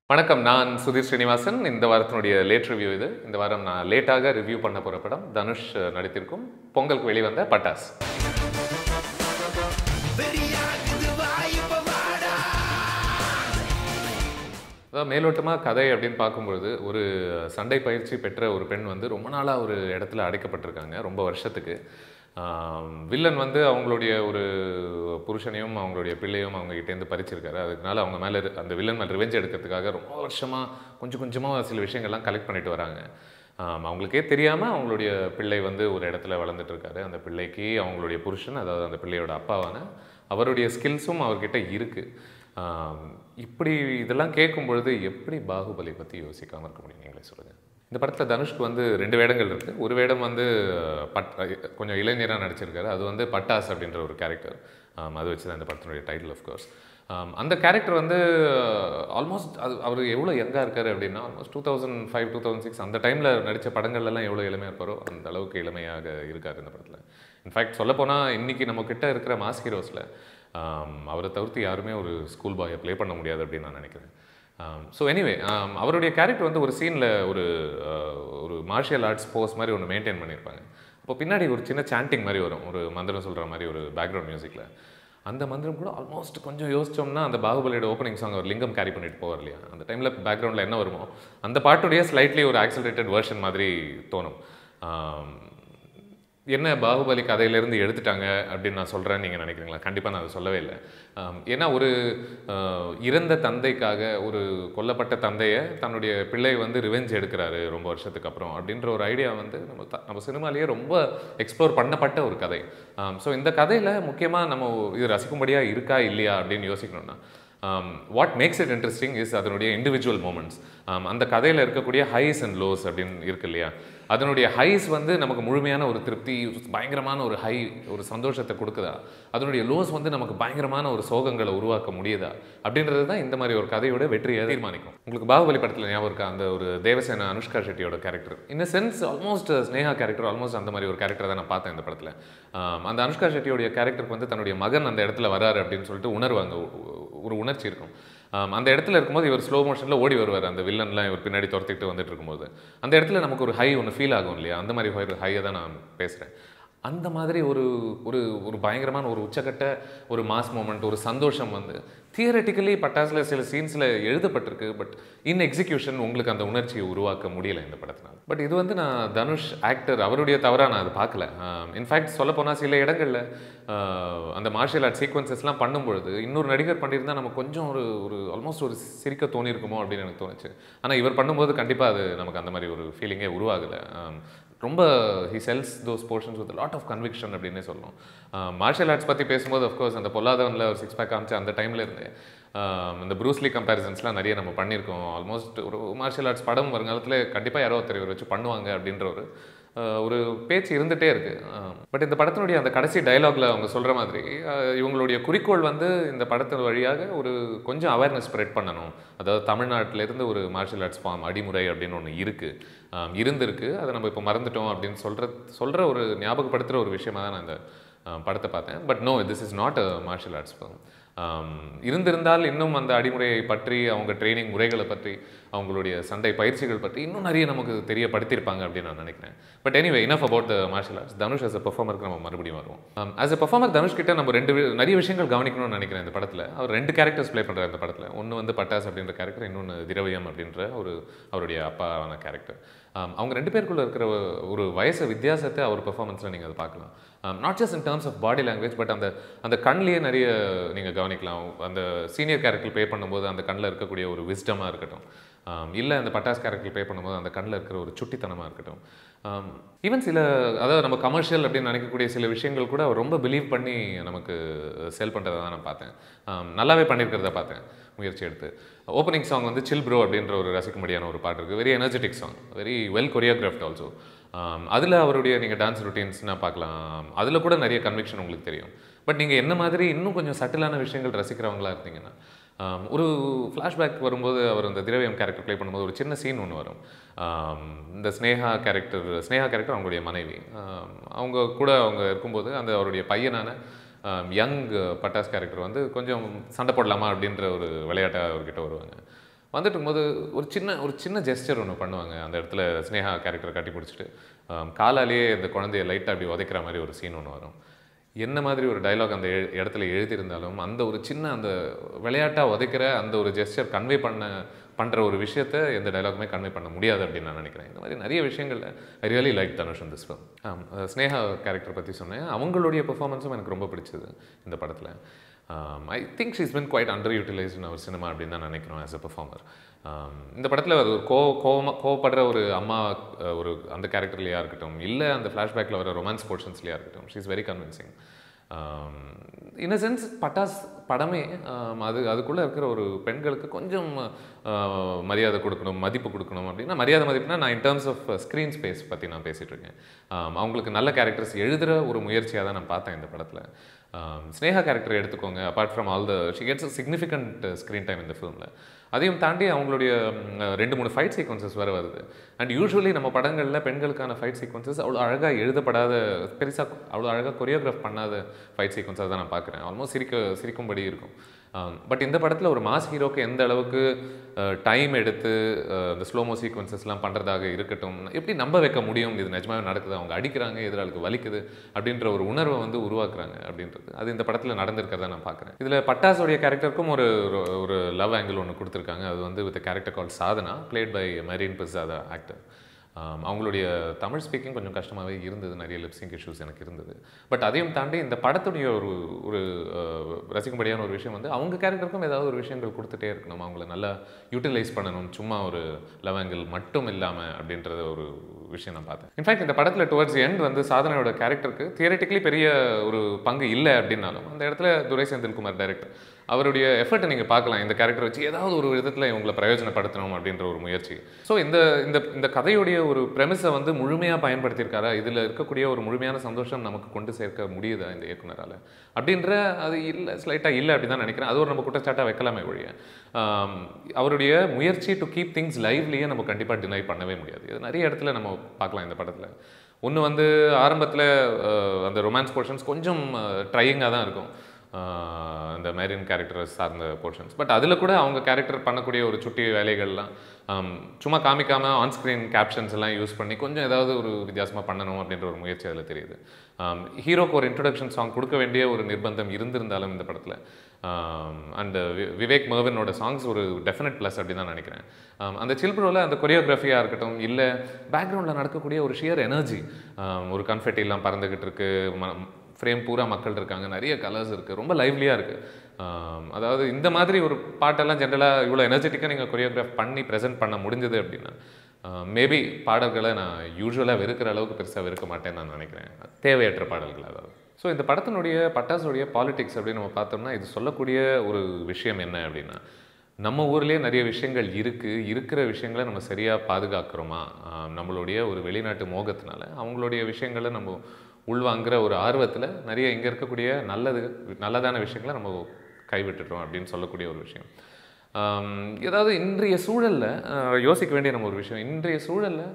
வணக்கம் நான் சுதீர் ஸ்ரீனிவாசன் இந்த வாரத்தினுடைய லேட் ரிவ்யூ இது இந்த வாரம் நான் லேட்டாக ரிவ்யூ பண்ண போகிற படம் தனுஷ் நடித்திருக்கும் பொங்கலுக்கு வெளிவந்த பட்டாஸ் அதாவது மேலோட்டமாக கதை அப்படின்னு பார்க்கும்பொழுது ஒரு சண்டை பயிற்சி பெற்ற ஒரு பெண் வந்து ரொம்ப நாளாக ஒரு இடத்துல அடைக்கப்பட்டிருக்காங்க ரொம்ப வருஷத்துக்கு ஆம், வில்லன் வந்து அவங்களுடைய ஒரு புருஷனையும் அவங்களுடைய பிள்ளையும் அவங்க கிட்டேருந்து பறிச்சிருக்காரு அதுக்குனால அவங்க மேலே அந்த வில்லன் மேலே ரிவெஞ்ச் எடுக்கிறதுக்காக ரொம்ப வருஷமாக கொஞ்சம் கொஞ்சமாக சில விஷயங்கள்லாம் கலெக்ட் பண்ணிட்டு வராங்க ஆம், அவங்களுக்கே தெரியாமல் அவங்களுடைய பிள்ளை வந்து ஒரு இடத்துல வளர்ந்துட்டு இருக்காரு அந்த பிள்ளைக்கு அவங்களுடைய புருஷன் அதாவது அந்த பிள்ளையோட அப்பாவான அவருடைய ஸ்கில்ஸும் அவர்கிட்ட இருக்குது ஆம், இப்படி இதெல்லாம் கேட்கும் பொழுது எப்படி பாகுபலி பற்றி யோசிக்காமல் இருக்க முடியும் நீங்களே சொல்லுங்கள் இந்த படத்தில் தனுஷ்க்கு வந்து ரெண்டு வேடங்கள் இருக்குது ஒரு வேடம் வந்து பட் கொஞ்சம் இளைஞராக நடிச்சிருக்காரு அது வந்து பட்டாஸ் அப்படின்ற ஒரு கேரக்டர் அது வச்சு தான் இந்த படத்தினுடைய டைட்டில் ஆஃப்கோர்ஸ் அந்த கேரக்டர் வந்து ஆல்மோஸ்ட் அது அவர் எவ்வளோ யங்காக இருக்காரு அப்படின்னா almost two thousand five two thousand six அந்த டைமில் நடித்த படங்கள்லாம் எவ்வளோ இளமையாக இருப்பாரோ அந்த அளவுக்கு இளமையாக இருக்கார் இந்த படத்தில் இன்ஃபேக்ட் சொல்லப்போனால் இன்றைக்கி நம்ம கிட்ட இருக்கிற மாஸ் ஹீரோஸில் அவரை தவிர்த்து யாருமே ஒரு ஸ்கூல் பாயை ப்ளே பண்ண முடியாது அப்படின்னு நான் நினைக்கிறேன் ஸோ எனிவே அவருடைய கேரக்டர் வந்து ஒரு சீனில் ஒரு ஆஹ், ஒரு மார்ஷியல் ஆர்ட்ஸ் போஸ் மாதிரி ஒன்று மெயின்டைன் பண்ணியிருப்பாங்க அப்போ பின்னாடி ஒரு சின்ன சாண்டிங் மாதிரி வரும் ஒரு மந்திரம் சொல்கிற மாதிரி ஒரு பேக்ரவுண்ட் மியூசிக்கில் அந்த மந்திரம் கூட ஆல்மோஸ்ட் கொஞ்சம் யோசிச்சோம்னா அந்த பாகுபலியோட ஓப்பனிங் சாங் ஒரு லிங்கம் கேரி பண்ணிட்டு போவார் இல்லையா அந்த டைமில் பேக்ரவுண்டில் என்ன வருமோ அந்த பாட்டுடைய ஸ்லைட்லி ஒரு ஆக்சலரேட்டட் வெர்ஷன் மாதிரி தோணும் ஆம், என்ன பாகுபலி கதையிலேருந்து எடுத்துட்டாங்க அப்படின்னு நான் சொல்கிறேன்னு நீங்கள் நினைக்கிறீங்களா கண்டிப்பாக நான் அதை சொல்லவே இல்லை ஆம், ஏன்னா ஒரு ஆஹ், இறந்த தந்தைக்காக ஒரு கொல்லப்பட்ட தந்தையை தன்னுடைய பிள்ளை வந்து ரிவெஞ்ச் எடுக்கிறாரு ரொம்ப வருஷத்துக்கு அப்புறம் அப்படின்ற ஒரு ஐடியா வந்து நம்ம த- நம்ம சினிமாலேயே ரொம்ப எக்ஸ்ப்ளோர் பண்ணப்பட்ட ஒரு கதை ஸோ இந்த கதையில் முக்கியமாக நம்ம இது ரசிக்கும்படியாக இருக்கா இல்லையா அப்படின்னு யோசிக்கணும்னா what makes it interesting is அதனுடைய இண்டிவிஜுவல் மூமெண்ட்ஸ் அந்த கதையில் இருக்கக்கூடிய ஹைஸ் அண்ட் லோஸ் அப்படின்னு இருக்கு இல்லையா அதனுடைய ஹைஸ் வந்து நமக்கு முழுமையான ஒரு திருப்தி பயங்கரமான ஒரு ஹை ஒரு சந்தோஷத்தை கொடுக்குதா அதனுடைய லோஸ் வந்து நமக்கு பயங்கரமான ஒரு சோகங்களை உருவாக்க முடியுதா அப்படின்றது தான் இந்த மாதிரி ஒரு கதையோட வெற்றியை தீர்மானிக்கும் உங்களுக்கு பாகுபலி படத்தில் ஞாபகம் இருக்கா அந்த ஒரு தேவசேனா அனுஷ்கா ஷெட்டியோட கேரக்டர் இந்த sense almost Sneha character almost அந்த மாதிரி ஒரு கேரக்டர் தான் நான் பார்த்தேன் இந்த படத்தில் அந்த அனுஷ்கா ஷெட்டியோடைய கேரக்டருக்கு வந்து தன்னுடைய மகன் அந்த இடத்துல வராரு அப்படின்னு சொல்லிட்டு உணர்வாங்க ஒரு உணர்ச்சி இருக்கும் ஆம், அந்த இடத்துல இருக்கும்போது இவர் ஸ்லோ மோஷனில் ஓடி வருவார் அந்த வில்லன்லாம் இவர் பின்னாடி துரத்திட்டு வந்துட்டு இருக்கும்போது அந்த இடத்துல நமக்கு ஒரு ஹை ஒன்று ஃபீல் ஆகும் இல்லையா அந்த மாதிரி ஒரு ஹையை தான் நான் பேசுகிறேன் அந்த மாதிரி ஒரு ஒரு ஒரு பயங்கரமான ஒரு உச்சக்கட்ட ஒரு மாஸ் மூமெண்ட் ஒரு சந்தோஷம் வந்து தியரட்டிக்கலி பட்டாசில் சில சீன்ஸில் எழுதப்பட்டிருக்கு பட் இன் எக்ஸிக்யூஷன் உங்களுக்கு அந்த உணர்ச்சியை உருவாக்க முடியல இந்த படத்தினால் பட் இது வந்து நான் தனுஷ் ஆக்டர் அவருடைய தவறாக நான் அதை பார்க்கல இன்ஃபேக்ட் சொல்லப்போனால் சில இடங்களில் அந்த மார்ஷியல் ஆர்ட் சீக்வன்சஸ்லாம் பண்ணும்பொழுது இன்னொரு நடிகர் பண்ணியிருந்தா நம்ம கொஞ்சம் ஒரு ஒரு ஆல்மோஸ்ட் ஒரு சிரிக்க தோணியிருக்குமோ அப்படின்னு எனக்கு தோணுச்சு ஆனால் இவர் பண்ணும்போது கண்டிப்பாக அது நமக்கு அந்த மாதிரி ஒரு ஃபீலிங்கே உருவாகலை ஆம், ரொம்ப he sells those portions with lot of conviction அப்படின்னே சொல்லணும் மார்ஷியல் ஆர்ட்ஸ் பற்றி பேசும்போது அஃப்கோர்ஸ் அந்த பொல்லாதவனில் ஒரு சிக்ஸ் பேக் காமிச்சு அந்த டைமில் இருந்து ஆம், இந்த ப்ரூஸ்லி கம்பேரிசன்ஸ்லாம் நிறைய நம்ம பண்ணியிருக்கோம் ஆல்மோஸ்ட் ஒரு மார்ஷியல் ஆர்ட்ஸ் படம் வருங்காலத்தில் கண்டிப்பாக யாரோ ஒருத்தர் இவர் வச்சு பண்ணுவாங்க அப்படின்ற ஒரு ஆஹ், ஒரு பேச்சு இருந்துகிட்டே இருக்குது பட் இந்த படத்தினுடைய அந்த கடைசி டயலாக்ல அவங்க சொல்கிற மாதிரி ஆஹ், இவங்களுடைய குறிக்கோள் வந்து இந்த படத்தின் வழியாக ஒரு கொஞ்சம் அவேர்னஸ் ஸ்ப்ரெட் பண்ணணும் அதாவது தமிழ்நாட்டிலேருந்து ஒரு மார்ஷியல் ஆர்ட்ஸ் ஃபார்ம் அடிமுறை அப்படின்னு ஒன்று இருக்குது இருந்திருக்கு அதை நம்ம இப்போ மறந்துட்டோம் அப்படின்னு சொல்கிற சொல்கிற ஒரு ஞாபகப்படுத்துகிற ஒரு விஷயமா தான் நான் இந்த ஆஹ், படத்தை பார்த்தேன் but no this is not a martial arts form இருந்திருந்தால் இன்னும் அந்த அடிமுறையை பற்றி அவங்க ட்ரைனிங் முறைகளை பற்றி அவங்களுடைய சண்டை பயிற்சிகள் பற்றி இன்னும் நிறைய நமக்கு தெரியப்படுத்தியிருப்பாங்க அப்படின்னு நான் நினைக்கிறேன் but anyway enough about the martial arts Dhanush as a பெர்ஃபார்மருக்கு நம்ம மறுபடியும் வருவோம் ஆஸ் அ பெர்ஃபார்மர் தனுஷ் கிட்ட நம்ம ரெண்டு வி- நிறைய விஷயங்கள் கவனிக்கணும்னு நினைக்கிறேன் இந்த படத்தில் அவர் ரெண்டு கேரக்டர்ஸ் ப்ளே பண்ணுறாரு இந்த படத்தில் ஒன்று வந்து பட்டாஸ் அப்படின்ற கேரக்டர் இன்னொன்று திரவியம் அப்படின்ற ஒரு அவருடைய அப்பாவான கேரக்டர் அவங்க ரெண்டு பேருக்குள்ள இருக்கிற ஒ- ஒரு வயசு வித்தியாசத்தை அவர் பெர்ஃபார்மன்ஸில் நீங்கள் அதை பார்க்கலாம் not just in terms of body language but அந்த அந்த கண்ணிலேயே நிறைய நீங்கள் கவனிக்கலாம் அந்த சீனியர் கேரக்டர் ப்ளே பண்ணும்போது அந்த கண்ணில் இருக்கக்கூடிய ஒரு விஸ்டமாக இருக்கட்டும் இல்லை அந்த பட்டாஸ் கேரக்டர் ப்ளே பண்ணும்போது அந்த கண்ணில் இருக்கிற ஒரு சுட்டித்தனமாக இருக்கட்டும் ஈவன் சில அதாவது நம்ம கமர்ஷியல் அப்படின்னு நினைக்கக்கூடிய சில விஷயங்கள் கூட அவர் ரொம்ப பிலீவ் பண்ணி நமக்கு செல் பண்ணுறதை தான் நான் பார்த்தேன் ஆம், நல்லாவே பண்ணியிருக்கிறத பார்த்தேன் முயற்சி எடுத்து ஓப்பனிங் சாங் வந்து சில் ப்ரோ அப்படின்ற ஒரு ரசிக்கும்படியான ஒரு பாட்டு இருக்குது very energetic song very well choreographed also அதில் அவருடைய நீங்கள் டான்ஸ் ருட்டீன்ஸ்னால் பார்க்கலாம் அதில் கூட நிறைய கன்விக்ஷன் உங்களுக்கு தெரியும் பட் நீங்கள் என்ன மாதிரி இன்னும் கொஞ்சம் சட்டிலான விஷயங்கள் ரசிக்கிறவங்களா இருந்தீங்கன்னா ஆம், ஒரு ஃப்ளாஷ்பேக் வரும்போது அவர் அந்த திரவியம் கேரக்டர் ப்ளே பண்ணும்போது ஒரு சின்ன சீன் ஒன்று வரும் ஆம், இந்த ஸ்னேகா கேரக்டர் ஸ்னேகா கேரக்டர் அவங்களுடைய மனைவி ஆம், அவங்க கூட அவங்க இருக்கும்போது அந்த அவருடைய பையனான யங் பட்டாஸ் கேரக்டர் வந்து கொஞ்சம் சண்டை போடலாமா அப்படின்ற ஒரு விளையாட்டாக அவர்கிட்ட வருவாங்க வந்துட்டு இருக்கும்போது ஒரு சின்ன ஒரு சின்ன ஜெஸ்டர் ஒன்று பண்ணுவாங்க அந்த இடத்துல ஸ்னேகா கேரக்டர் கட்டி பிடிச்சிட்டு ஆம், காலாலேயே இந்த குழந்தைய லைட்டாக அப்படி உதைக்கிற மாதிரி ஒரு சீன் ஒன்று வரும் என்ன மாதிரி ஒரு டயலாக் அந்த எ- இடத்துல எழுதியிருந்தாலும் அந்த ஒரு சின்ன அந்த விளையாட்டாக உதைக்கிற அந்த ஒரு ஜெஸ்டர் கன்வே பண்ண பண்ணுற ஒரு விஷயத்த எந்த டயலாகுமே கன்வே பண்ண முடியாது அப்படின்னு நான் நினைக்கிறேன் இந்த மாதிரி நிறைய விஷயங்கள்ல ஐ ரியலி லைக் தனுஷ் இந்த ஃபிலிம் ஸ்னேகா கேரக்டர் பற்றி சொன்னேன் அவங்களுடைய பெர்ஃபார்மன்ஸும் எனக்கு ரொம்ப பிடிச்சது இந்த படத்தில் I think she's been quite underutilise அவர் சினிமா அப்படின்னு தான் நினைக்கிறோம் ஆஸ் அ பெர்ஃபார்மர் இந்த படத்தில் ஒரு கோ கோவமா கோவப்படுற ஒரு அம்மா அஹ், ஒரு அந்த கேரக்டர்லையாக இருக்கட்டும் இல்லை அந்த ஃப்ளாஷ்பேக்கில் வர ரொமான்ஸ் போர்ஷன்ஸ்லையாக இருக்கட்டும் she is very convincing in a sense Pattas படமே ஆம், அது அதுக்குள்ளே இருக்கிற ஒரு பெண்களுக்கு கொஞ்சம் ஆஹ், மரியாதை கொடுக்கணும் மதிப்பு கொடுக்கணும் அப்படின்னா மரியாதை மதிப்புனா நான் in terms of screen space பற்றி நான் பேசிகிட்டு இருக்கேன் ஆம், அவங்களுக்கு நல்ல கேரக்டர்ஸ் எழுதுகிற ஒரு முயற்சியாக தான் நான் பார்த்தேன் இந்த படத்தில் ஸ்னேகா கேரக்டர் எடுத்துக்கோங்க apart from all the she gets significant screen time இந்த ஃபிலிமில் அதையும் தாண்டி அவங்களுடைய ம், ரெண்டு மூணு ஃபைட் சீக்வன்சஸ் வேறு வருது அண்ட் யூஸ்வலி நம்ம படங்களில் பெண்களுக்கான ஃபைட் சீக்வன்சஸ் அவ்வளோ அழகாக எழுதப்படாத பெருசாக அவ்வளோ அழகாக கொரியோகிராஃப் பண்ணாத ஃபைட் சீக்வன்ஸாக தான் நான் பார்க்குறேன் ஆல்மோஸ்ட் சிரிக்க சிரிக்கும்படி இருக்கும் பட் இந்த படத்தில் ஒரு மாஸ் ஹீரோக்கு எந்த அளவுக்கு டைம் எடுத்து அஹ், இந்த ஸ்லோமோ சீக்வன்சஸ்லாம் பண்ணுறதாக இருக்கட்டும் எப்படி நம்ப வைக்க முடியும் இது நிஜமாவே நடக்குது அவங்க அடிக்கிறாங்க எதிராளுக்கு வலிக்குது அப்படின்ற ஒரு உணர்வை வந்து உருவாக்குறாங்க அப்படின்றது அது இந்த படத்தில் நடந்திருக்கிறத நான் பார்க்குறேன் இதில் பட்டாஸோடைய கேரக்டருக்கும் ஒரு ஒரு- ஒரு லவ் ஆங்கிள் ஒன்று கொடுத்துருக்காங்க அது வந்து with character call Sadhana played by Mehreen Pirzada actor ஆம், அவங்களுடைய தமிழ் ஸ்பீக்கிங் கொஞ்சம் கஷ்டமாகவே இருந்தது நிறைய லிப்ஸிங் இஷ்யூஸ் எனக்கு இருந்தது பட் அதையும் தாண்டி இந்த படத்துடைய ஒரு ஒரு அஹ், ரசிக்கும்படியான ஒரு விஷயம் வந்து அவங்க கேரக்டருக்கும் ஏதாவது ஒரு விஷயங்கள் கொடுத்துட்டே இருக்கணும் அவங்கள நல்லா யூட்டிலைஸ் பண்ணணும் சும்மா ஒரு லவங்கள் மட்டும் இல்லாமல் அப்படின்றத ஒரு விஷயம் நான் பார்த்தேன் இன்ஃபேக்ட் இந்த படத்தில் டுவர்ட்ஸ் எண்ட் வந்து சாதனையோட கேரக்டருக்கு தியரட்டிக்கலி பெரிய ஒரு பங்கு இல்லை அப்படின்னாலும் அந்த இடத்துல துரை செந்தில்குமார் டைரக்டர் அவருடைய எஃபர்ட்டை நீங்கள் பார்க்கலாம் இந்த கேரக்டர் வச்சு ஏதாவது ஒரு விதத்தில் இவங்களை பிரயோஜனப்படுத்தணும் அப்படின்ற ஒரு முயற்சி ஸோ இந்த இந்த இந்த கதையுடைய ஒரு பிரமிஸை வந்து முழுமையாக பயன்படுத்தியிருக்காரா இதில் இருக்கக்கூடிய ஒரு முழுமையான சந்தோஷம் நமக்கு கொண்டு சேர்க்க முடியுதா இந்த இயக்குனரால் அப்படின்ற அது இல்லை ஸ்லைட்டாக இல்லை அப்படி தான் நினைக்கிறேன் அது ஒரு நம்ம குற்றச்சாட்டாக வைக்கலாமே ஒழிய ஆம், அவருடைய முயற்சி டு கீப் திங்ஸ் லைவ்லியே நம்ம கண்டிப்பாக டினை பண்ணவே முடியாது இது நிறைய இடத்துல நம்ம பார்க்கலாம் இந்த படத்தில் ஒன்று வந்து ஆரம்பத்தில் அந்த ரொமான்ஸ் போர்ஷன்ஸ் கொஞ்சம் ட்ரையிங்காக தான் இருக்கும் ஆஹ் அந்த மேரின் கேரக்டர் சார்ந்த போர்ஷன்ஸ் பட் அதில் கூட அவங்க கேரக்டர் பண்ணக்கூடிய ஒரு சுட்டி வேலைகள்லாம் ஆம், சும்மா காமிக்காம ஆன் ஸ்க்ரீன் கேப்ஷன்ஸ் எல்லாம் யூஸ் பண்ணி கொஞ்சம் ஏதாவது ஒரு வித்தியாசமாக பண்ணணும் அப்படின்ற ஒரு முயற்சி அதில் தெரியுது ஹீரோக்கு ஒரு இன்ட்ரடக்ஷன் சாங் கொடுக்க வேண்டிய ஒரு நிர்பந்தம் இருந்திருந்தாலும் இந்த படத்தில் அண்ட் விவேக் மர்வனோட சாங்ஸ் ஒரு டெஃபினட் ப்ளஸ் அப்படின்னு தான் நினைக்கிறேன் ஆம், அந்த சில்ப்ரோவில் அந்த கொரியோகிராஃபியாக இருக்கட்டும் இல்லை பேக்ரவுண்டில் நடக்கக்கூடிய ஒரு ஷியர் எனர்ஜி ஒரு கன்ஃபெட்டிலாம் பறந்துக்கிட்டு இருக்கு ம- ஃப்ரேம் பூரா மக்கள் இருக்காங்க நிறைய கலர்ஸ் இருக்குது ரொம்ப லைவ்லியாக இருக்குது அதாவது இந்த மாதிரி ஒரு பாட்டெல்லாம் ஜென்ரலாக இவ்வளோ எனர்ஜெட்டிக்காக நீங்கள் கொரியோகிராஃப் பண்ணி ப்ரெசென்ட் பண்ண முடிஞ்சது அப்படின்னா மேபி பாடல்களை நான் யூஸ்வலாக வெறுக்கிற அளவுக்கு பெருசாக வெறுக்க மாட்டேன்னு நான் நினைக்கிறேன் தேவையற்ற பாடல்கள் அதாவது ஸோ இந்த படத்தினுடைய பட்டாசுடைய பாலிடிக்ஸ் அப்படின்னு நம்ம பார்த்தோம்னா இது சொல்லக்கூடிய ஒரு விஷயம் என்ன அப்படின்னா நம்ம ஊர்லேயே நிறைய விஷயங்கள் இருக்குது இருக்கிற விஷயங்களை நம்ம சரியாக பாதுகாக்கிறோமா ஆஹ் நம்மளுடைய ஒரு வெளிநாட்டு மோகத்தினால அவங்களுடைய விஷயங்களை நம்ம உள்வாங்குற ஒரு ஆர்வத்தில் நிறைய இங்கே இருக்கக்கூடிய நல்லது நல்லதான விஷயங்களை நம்ம கைவிட்டுட்டோம் அப்படின்னு சொல்லக்கூடிய ஒரு விஷயம் ஆம், ஏதாவது இன்றைய சூழலில் யோசிக்க வேண்டிய நம்ம ஒரு விஷயம் இன்றைய சூழலில்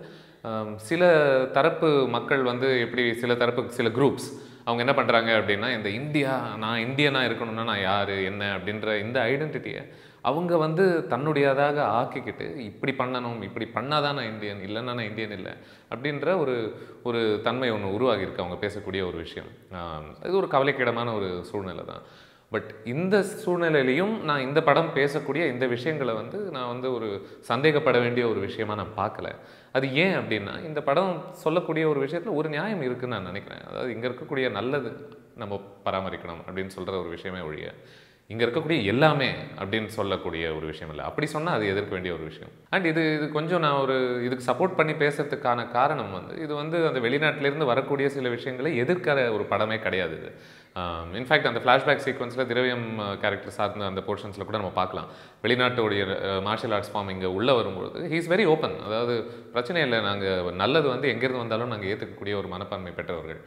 சில தரப்பு மக்கள் வந்து எப்படி சில தரப்பு சில குரூப்ஸ் அவங்க என்ன பண்ணுறாங்க அப்படின்னா இந்த இந்தியா நான் இந்தியனாக இருக்கணும்னா நான் யார் என்ன அப்படின்ற இந்த ஐடென்டிட்டியை அவங்க வந்து தன்னுடையதாக ஆக்கிக்கிட்டு இப்படி பண்ணணும் இப்படி பண்ணாதான் நான் இந்தியன் இல்லைன்னா நான் இந்தியன் இல்லை அப்படின்ற ஒரு ஒரு தன்மை ஒன்று உருவாகி இருக்கு அவங்க பேசக்கூடிய ஒரு விஷயம் ஆம், இது ஒரு கவலைக்கிடமான ஒரு சூழ்நிலை தான் பட் இந்த சூழ்நிலையிலையும் நான் இந்த படம் பேசக்கூடிய இந்த விஷயங்களை வந்து நான் வந்து ஒரு சந்தேகப்பட வேண்டிய ஒரு விஷயமா நான் பார்க்கல அது ஏன் அப்படின்னா இந்த படம் சொல்லக்கூடிய ஒரு விஷயத்தில் ஒரு நியாயம் இருக்குன்னு நான் நினைக்கிறேன் அதாவது இங்கே இருக்கக்கூடிய நல்லது நம்ம பராமரிக்கணும் அப்படின்னு சொல்கிற ஒரு விஷயமே ஒழிய இங்கே இருக்கக்கூடிய எல்லாமே அப்படின்னு சொல்லக்கூடிய ஒரு விஷயம் இல்லை அப்படி சொன்னால் அது எதிர்க்க வேண்டிய ஒரு விஷயம் அண்ட் இது இது கொஞ்சம் நான் ஒரு இதுக்கு சப்போர்ட் பண்ணி பேசுறதுக்கான காரணம் வந்து இது வந்து அந்த வெளிநாட்டிலேருந்து வரக்கூடிய சில விஷயங்களை எதிர்க்கிற ஒரு படமே கிடையாது இது இன்ஃபேக்ட் அந்த ஃப்ளாஷ்பேக் சீக்வன்ஸில் திரவியம் கேரக்டர் சார்ந்த அந்த போர்ஷன்ஸில் கூட நம்ம பார்க்கலாம் வெளிநாட்டுடைய மார்ஷியல் ஆர்ட்ஸ் ஃபார்ம் இங்கே உள்ளே வரும்பொழுது ஹீ இஸ் வெரி ஓப்பன் அதாவது பிரச்சனை இல்லை நாங்கள் நல்லது வந்து எங்கேருந்து வந்தாலும் நாங்கள் ஏற்றுக்கக்கூடிய ஒரு மனப்பான்மை பெற்றவர்கள்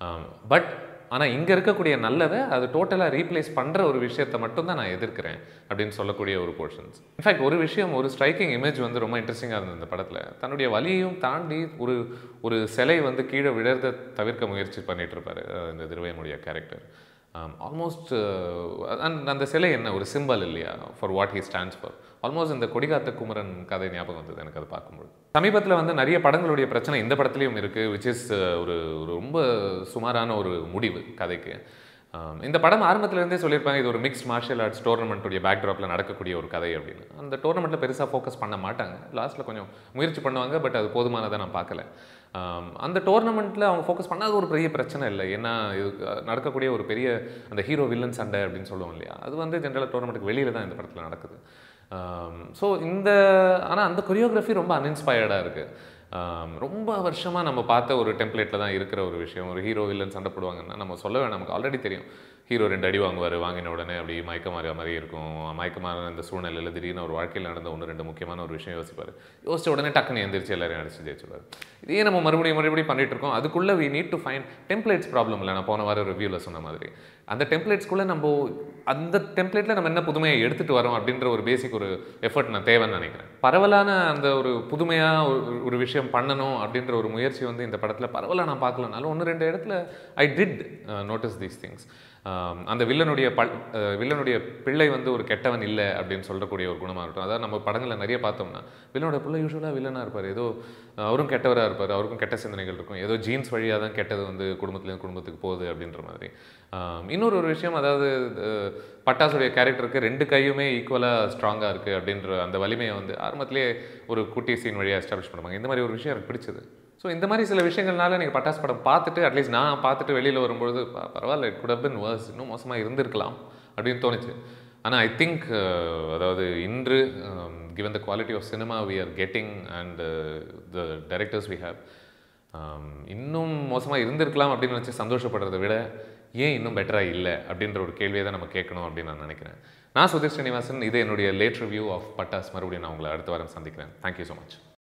பட் ஆனால் இங்கே இருக்கக்கூடிய நல்லதை அது டோட்டலாக ரீப்ளேஸ் பண்ணுற ஒரு விஷயத்தை மட்டும்தான் நான் எதிர்க்கிறேன் அப்படின்னு சொல்லக்கூடிய ஒரு போர்ஷன்ஸ் இன்ஃபேக்ட் ஒரு விஷயம் ஒரு ஸ்ட்ரைக்கிங் இமேஜ் வந்து ரொம்ப இன்ட்ரெஸ்டிங்காக இருந்தது இந்த படத்தில் தன்னுடைய வலியையும் தாண்டி ஒரு ஒரு சிலை வந்து கீழே விழறத தவிர்க்க முயற்சி பண்ணிட்டு இருப்பாரு அஹ் இந்த திருவையனுடைய கேரக்டர் ஆல்மோஸ்ட் அந்த சிலை என்ன ஒரு சிம்பல் இல்லையா for what he stands for almost இந்த கொடிகாத்த குமரன் கதை ஞாபகம் வந்தது எனக்கு அதை பார்க்கும்போது சமீபத்தில் வந்து நிறைய படங்களுடைய பிரச்சனை இந்த படத்துலையும் இருக்குது விச் இஸ் ஒரு ஒரு ரொம்ப சுமாரான ஒரு முடிவு கதைக்கு ஆம், இந்த படம் ஆரம்பத்துலேருந்தே சொல்லியிருப்பாங்க இது ஒரு மிக்ஸ்ட் மார்ஷியல் ஆர்ட்ஸ் டோர்னமெண்ட்டுடைய பேக்ட்ராப்பில் நடக்கக்கூடிய ஒரு கதை அப்படின்னு அந்த டோர்னமெண்ட்டில் பெருசாக ஃபோக்கஸ் பண்ண மாட்டாங்க லாஸ்ட்டில் கொஞ்சம் முயற்சி பண்ணுவாங்க பட் அது போதுமானதை நான் பார்க்கல ஆம், அந்த டோர்னமெண்ட்டில் அவங்க ஃபோக்கஸ் பண்ணாத ஒரு பெரிய பிரச்சனை இல்லை ஏன்னா இது அஹ், நடக்கக்கூடிய ஒரு பெரிய அந்த ஹீரோ வில்லன் சண்டை அப்படின்னு சொல்லுவோம் இல்லையா அது வந்து ஜென்ரலாக டோர்னமெண்ட்டுக்கு வெளியில் தான் இந்த படத்தில் நடக்குது ஸோ இந்த ஆனால் அந்த கொரியோகிராஃபி ரொம்ப அன்இன்ஸ்பயர்டாக இருக்குது ரொம்ப வருஷமாக நம்ம பார்த்த ஒரு டெம்ப்ளேட்டில் தான் இருக்கிற ஒரு விஷயம் ஒரு ஹீரோ வில்லன் சண்டை போடுவாங்கன்னா நம்ம சொல்ல வேணாம் நமக்கு ஆல்ரெடி தெரியும் ஹீரோ ரெண்டு அடி வாங்குவார் வாங்கின உடனே அப்படி மயக்கமாறிய மாதிரி இருக்கும் மயக்கமான இந்த சூழ்நிலையில் திடீர்னு ஒரு வாழ்க்கையில் நடந்த ஒன்று ரெண்டு முக்கியமான ஒரு விஷயம் யோசிப்பார் யோசிச்ச உடனே டக்குன்னு எந்திரிச்சு எல்லாரையும் அடிச்சு ஜெயிச்சுடுவார் இதே நம்ம மறுபடியும் மறுபடியும் பண்ணிட்டு இருக்கோம் அதுக்குள்ளே we need to fine templates problem இல்லை நான் போன வாரம் ரிவ்யூவில் சொன்ன மாதிரி அந்த டெம்ப்ளேட்ஸ்குள்ளே நம்ம அந்த டெம்ப்ளேட்டில் நம்ம என்ன புதுமையை எடுத்துகிட்டு வரோம் அப்படின்ற ஒரு பேசிக் ஒரு எஃபர்ட் நான் தேவைன்னு நினைக்கிறேன் பரவலான அந்த ஒரு புதுமையாக ஒரு ஒரு விஷயம் பண்ணணும் அப்படின்ற ஒரு முயற்சி வந்து இந்த படத்தில் பரவலாக நான் பார்க்கலனாலும் ஒன்று ரெண்டு இடத்துல I did notice these things அந்த வில்லனுடைய பல் அஹ் வில்லனுடைய பிள்ளை வந்து ஒரு கெட்டவன் இல்லை அப்படின்னு சொல்லக்கூடிய ஒரு குணமாக இருக்கட்டும் அதாவது நம்ம படங்களில் நிறைய பார்த்தோம்னா வில்லனோட பிள்ளை யூஸ்வலாக வில்லனாக இருப்பார் ஏதோ அஹ் அவரும் கெட்டவராக இருப்பார் அவருக்கும் கெட்ட சிந்தனைகள் இருக்கும் ஏதோ ஜீன்ஸ் வழியாக தான் கெட்டது வந்து குடும்பத்துலேருந்து குடும்பத்துக்கு போகுது அப்படின்ற மாதிரி ஆம், இன்னொரு ஒரு விஷயம் அதாவது அஹ், பட்டாசுடைய கேரக்டருக்கு ரெண்டு கையுமே ஈக்குவலாக ஸ்ட்ராங்காக இருக்குது அப்படின்ற அந்த வலிமையை வந்து ஆரம்பத்திலே ஒரு குட்டி சீன் வழியாக எஸ்டாப்ளிஷ் பண்ணுவாங்க இந்த மாதிரி ஒரு விஷயம் எனக்கு பிடிச்சது ஸோ இந்த மாதிரி சில விஷயங்கள்னால நீங்கள் பட்டாசு படம் பார்த்துட்டு அட்லீஸ்ட் நான் பார்த்துட்டு வெளியில் வரும்பொழுது ப- பரவாயில்ல இட் குட் பின் வர்ஸ் இன்னும் மோசமாக இருந்திருக்கலாம் அப்படின்னு தோணுச்சு ஆனால் ஐ திங்க் அதாவது இன்று given the quality of cinema we are getting and the directors we have இன்னும் மோசமாக இருந்திருக்கலாம் அப்படின்னு நினச்சி சந்தோஷப்படுறதை விட ஏன் இன்னும் பெட்டராக இல்லை அப்படின்ற ஒரு கேள்வியை தான் நம்ம கேட்கணும் அப்படின்னு நான் நினைக்கிறேன் நான் சுதீர் ஸ்ரீனிவாசன் இது என்னுடைய லேட் ரிவ்யூ ஆஃப் பட்டாஸ் மறுபடியும் நான் உங்களை அடுத்த வாரம் சந்திக்கிறேன் தேங்க்யூ ஸோ மச்